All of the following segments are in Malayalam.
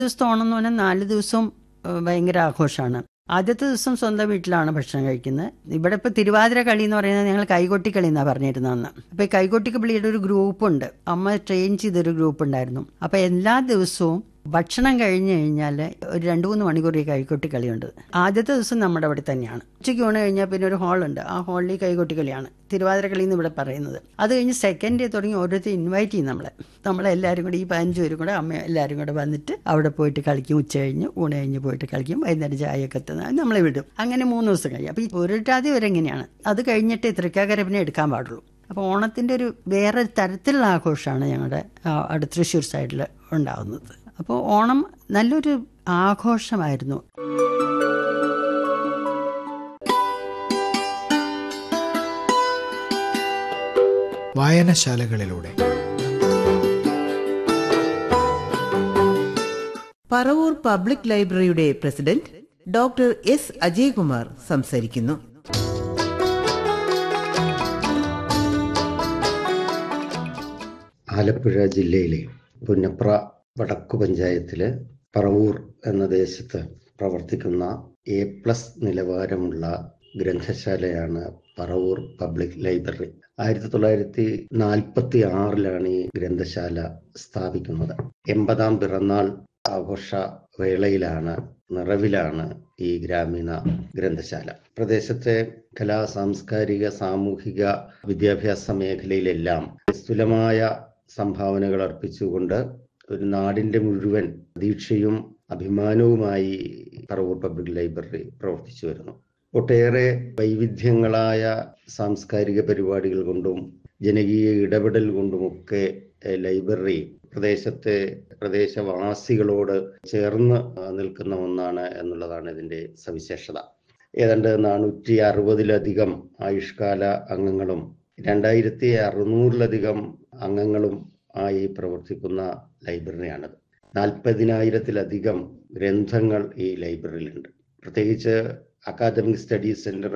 ദിവസത്തെ ഓണം എന്ന് പറഞ്ഞാൽ നാല് ദിവസവും ഏഹ്, ഭയങ്കര ആഘോഷമാണ് ആദ്യത്തെ ദിവസം സ്വന്തം വീട്ടിലാണ് ഭക്ഷണം കഴിക്കുന്നത് ഇവിടെ ഇപ്പോൾ തിരുവാതിര കളി എന്ന് പറയുന്നത് ഞങ്ങൾ കൈകൊട്ടി കളി എന്നാണ് പറഞ്ഞിരുന്നത് അന്ന് അപ്പോൾ ഈ കൈകൊട്ടി കളിയുടെ ഒരു ഗ്രൂപ്പുണ്ട് അമ്മ ട്രെയിൻ ചെയ്തൊരു ഗ്രൂപ്പ് ഉണ്ടായിരുന്നു അപ്പോൾ എല്ലാ ദിവസവും ഭക്ഷണം കഴിഞ്ഞ് കഴിഞ്ഞാൽ ഒരു രണ്ട് മൂന്ന് മണിക്കൂർ ഈ കൈകൊട്ടി കളിയുണ്ട് ആദ്യത്തെ ദിവസം നമ്മുടെ അവിടെ തന്നെയാണ് ഉച്ചയ്ക്ക് ഊണ് കഴിഞ്ഞാൽ പിന്നെ ഒരു ഹാളുണ്ട് ആ ഹാളിൽ കൈകൊട്ടി കളിയാണ് തിരുവാതിര കളി എന്ന് ഇവിടെ പറയുന്നത് അത് കഴിഞ്ഞ് സെക്കൻഡ് ഡേ തുടങ്ങി ഓരോരുത്തർ ഇൻവൈറ്റ് ചെയ്യും നമ്മളെ നമ്മളെല്ലാവരും കൂടി ഈ പതിനഞ്ച് പേരും കൂടെ അമ്മ എല്ലാവരും കൂടെ വന്നിട്ട് അവിടെ പോയിട്ട് കളിക്കും ഉച്ച കഴിഞ്ഞ് ഊണ് കഴിഞ്ഞ് പോയിട്ട് കളിക്കും വൈകുന്നേരം ചായയൊക്കെ തന്ന് നമ്മളെ വിടും അങ്ങനെ മൂന്ന് ദിവസം കഴിയും അപ്പോൾ ഈ പൊരുട്ടാതി വരെ എങ്ങനെയാണ് അത് കഴിഞ്ഞിട്ട് തൃക്കാക്കര പിന്നെ എടുക്കാൻ പാടുള്ളൂ അപ്പോൾ ഓണത്തിൻ്റെ ഒരു വേറെ തരത്തിലുള്ള ആഘോഷമാണ് ഞങ്ങളുടെ ആ, അടുത്ത തൃശ്ശൂർ സൈഡിൽ ഉണ്ടാവുന്നത് അപ്പോൾ ഓണം നല്ലൊരു ആഘോഷമായിരുന്നു വായനശാലകളിലൂടെ പറവൂർ പബ്ലിക് ലൈബ്രറിയുടെ പ്രസിഡന്റ് ഡോക്ടർ എസ് അജയ്കുമാർ സംസാരിക്കുന്നു ആലപ്പുഴ ജില്ലയിലെ പുന്നപ്ര വടക്കു പഞ്ചായത്തിലെ പറവൂർ എന്ന ദേശത്ത് പ്രവർത്തിക്കുന്ന എ പ്ലസ് നിലവാരമുള്ള ഗ്രന്ഥശാലയാണ് പറവൂർ പബ്ലിക് ലൈബ്രറി ആയിരത്തി തൊള്ളായിരത്തി നാൽപ്പത്തി ആറിലാണ് ഈ ഗ്രന്ഥശാല സ്ഥാപിക്കുന്നത് എൺപതാം പിറന്നാൾ ആഘോഷ വേളയിലാണ് നിറവിലാണ് ഈ ഗ്രാമീണ ഗ്രന്ഥശാല പ്രദേശത്തെ കലാ സാംസ്കാരിക സാമൂഹിക വിദ്യാഭ്യാസ മേഖലയിലെല്ലാം സ്ഥൂലമായ സംഭാവനകൾ അർപ്പിച്ചുകൊണ്ട് ഒരു നാടിന്റെ മുഴുവൻ പ്രതീക്ഷയും അഭിമാനവുമായി പറവൂർ പബ്ലിക് ലൈബ്രറി പ്രവർത്തിച്ചു വരുന്നു ഒട്ടേറെ വൈവിധ്യങ്ങളായ സാംസ്കാരിക പരിപാടികൾ കൊണ്ടും ജനകീയ ഇടപെടൽ കൊണ്ടുമൊക്കെ എഹ്, ലൈബ്രറി പ്രദേശത്തെ പ്രദേശവാസികളോട് ചേർന്ന് ആ, നിൽക്കുന്ന ഒന്നാണ് എന്നുള്ളതാണ് ഇതിന്റെ സവിശേഷത ഏതാണ്ട് നാനൂറ്റി അറുപതിലധികം ആയുഷ്കാല അംഗങ്ങളും രണ്ടായിരത്തി അറുന്നൂറിലധികം അംഗങ്ങളും ആയി പ്രവർത്തിക്കുന്ന ലൈബ്രറിയാണിത് നാൽപ്പതിനായിരത്തിലധികം ഗ്രന്ഥങ്ങൾ ഈ ലൈബ്രറിയിലുണ്ട് പ്രത്യേകിച്ച് അക്കാദമിക് സ്റ്റഡീസ് സെന്റർ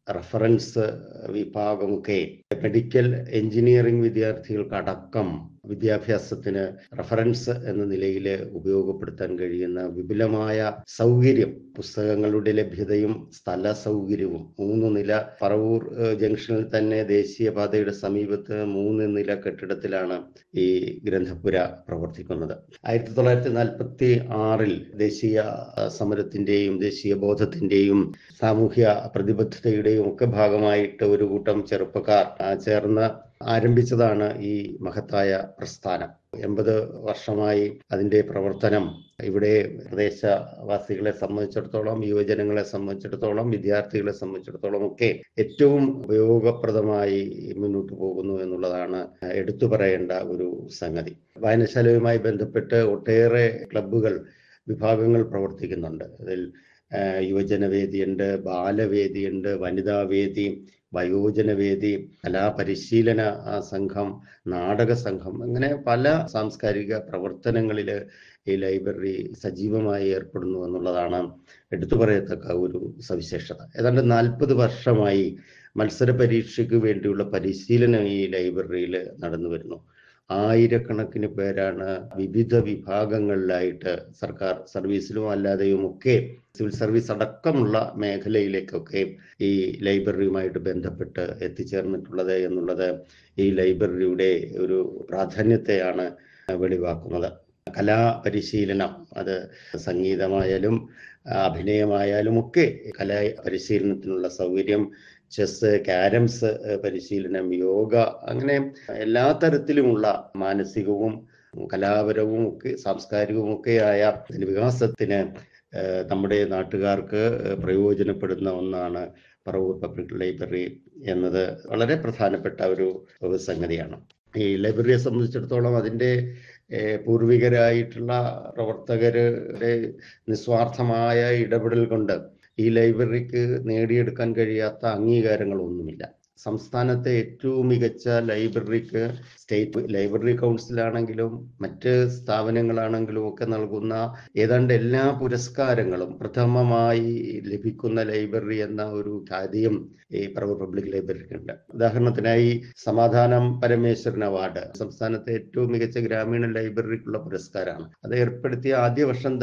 റഫറൻസ് വിഭാഗമൊക്കെ മെഡിക്കൽ എഞ്ചിനീയറിംഗ് വിദ്യാർത്ഥികൾക്കടക്കം വിദ്യാഭ്യാസത്തിന് റഫറൻസ് എന്ന നിലയിൽ ഉപയോഗപ്പെടുത്താൻ കഴിയുന്ന വിപുലമായ സൗകര്യം പുസ്തകങ്ങളുടെ ലഭ്യതയും സ്ഥല സൗകര്യവും മൂന്ന് നില പറവൂർ ഏഹ്, ജംഗ്ഷനിൽ തന്നെ ദേശീയപാതയുടെ സമീപത്ത് മൂന്ന് നില കെട്ടിടത്തിലാണ് ഈ ഗ്രന്ഥപുര പ്രവർത്തിക്കുന്നത് ആയിരത്തി തൊള്ളായിരത്തി നാൽപ്പത്തി ആറിൽ ദേശീയ ആ, സമരത്തിന്റെയും ദേശീയ ബോധത്തിന്റെയും സാമൂഹ്യ പ്രതിബദ്ധതയുടെയും ഒക്കെ ഭാഗമായിട്ട് ഒരു കൂട്ടം ചെറുപ്പക്കാർ ആ, ചേർന്ന് ആരംഭിച്ചതാണ് ഈ മഹത്തായ പ്രസ്ഥാനം എൺപത് വർഷമായി അതിന്റെ പ്രവർത്തനം ഇവിടെ പ്രദേശവാസികളെ സംബന്ധിച്ചിടത്തോളം യുവജനങ്ങളെ സംബന്ധിച്ചിടത്തോളം വിദ്യാർത്ഥികളെ സംബന്ധിച്ചിടത്തോളം ഒക്കെ ഏറ്റവും ഉപയോഗപ്രദമായി മുന്നോട്ട് പോകുന്നു എന്നുള്ളതാണ് എടുത്തു പറയേണ്ട ഒരു സംഗതി വായനശാലയുമായി ബന്ധപ്പെട്ട് ഒട്ടേറെ ക്ലബ്ബുകൾ വിഭാഗങ്ങൾ പ്രവർത്തിക്കുന്നുണ്ട് അതിൽ ആ, യുവജനവേദിയുണ്ട് ബാലവേദിയുണ്ട് വനിതാവേദി വയോജനവേദി കലാപരിശീലന ആ, സംഘം നാടക സംഘം അങ്ങനെ പല സാംസ്കാരിക പ്രവർത്തനങ്ങളിൽ ഈ ലൈബ്രറി സജീവമായി ഏർപ്പെടുന്നു എന്നുള്ളതാണ് എടുത്തു പറയത്തക്ക ഒരു സവിശേഷത ഏതാണ്ട് നാൽപ്പത് വർഷമായി മത്സര പരീക്ഷയ്ക്ക് വേണ്ടിയുള്ള പരിശീലനം ഈ ലൈബ്രറിയിൽ നടന്നു വരുന്നു ആയിരക്കണക്കിന് പേരാണ് വിവിധ വിഭാഗങ്ങളിലായിട്ട് സർക്കാർ സർവീസിലും അല്ലാതെയും ഒക്കെ സിവിൽ സർവീസ് അടക്കമുള്ള മേഖലയിലേക്കൊക്കെ ഈ ലൈബ്രറിയുമായിട്ട് ബന്ധപ്പെട്ട് എത്തിച്ചേർന്നിട്ടുള്ളത് എന്നുള്ളത് ഈ ലൈബ്രറിയുടെ ഒരു പ്രാധാന്യത്തെയാണ് വെളിവാക്കുന്നത് കലാപരിശീലനം അത് സംഗീതമായാലും അഭിനയമായാലും ഒക്കെ കലാ പരിശീലനത്തിനുള്ള സൗകര്യം ചെസ് ക്യാരംസ് പരിശീലനം യോഗ അങ്ങനെ എല്ലാ തരത്തിലുമുള്ള മാനസികവും കലാപരവും ഒക്കെ സാംസ്കാരികവും ഒക്കെയായ ഇതിന്റെ വികാസത്തിന് ഏഹ്, നമ്മുടെ നാട്ടുകാർക്ക് പ്രയോജനപ്പെടുന്ന ഒന്നാണ് പറവൂർ പബ്ലിക് ലൈബ്രറി എന്നത് വളരെ പ്രധാനപ്പെട്ട ഒരു ഒരു സംഗതിയാണ് ഈ ലൈബ്രറിയെ സംബന്ധിച്ചിടത്തോളം അതിൻ്റെ ഏഹ്, പൂർവികരായിട്ടുള്ള പ്രവർത്തകരുടെ നിസ്വാർത്ഥമായ ഇടപെടൽ കൊണ്ട് ഈ ലൈബ്രറിക്ക് നേടിയെടുക്കാൻ കഴിയാത്ത അംഗീകാരങ്ങളൊന്നുമില്ല സംസ്ഥാനത്തെ ഏറ്റവും മികച്ച ലൈബ്രറിക്ക് സ്റ്റേറ്റ് ലൈബ്രറി കൗൺസിലാണെങ്കിലും മറ്റ് സ്ഥാപനങ്ങളാണെങ്കിലും ഒക്കെ നൽകുന്ന ഏതാണ്ട് എല്ലാ പുരസ്കാരങ്ങളും പ്രഥമമായി ലഭിക്കുന്ന ലൈബ്രറി എന്ന ഒരു ഖ്യാതിയും ഈ പറവൂർ പബ്ലിക് ലൈബ്രറിക്ക് ഉണ്ട് ഉദാഹരണത്തിനായി സമാധാനം പരമേശ്വരൻ അവാർഡ് സംസ്ഥാനത്തെ ഏറ്റവും മികച്ച ഗ്രാമീണ ലൈബ്രറിക്കുള്ള പുരസ്കാരമാണ് അത് ഏർപ്പെടുത്തിയ ആദ്യ വർഷം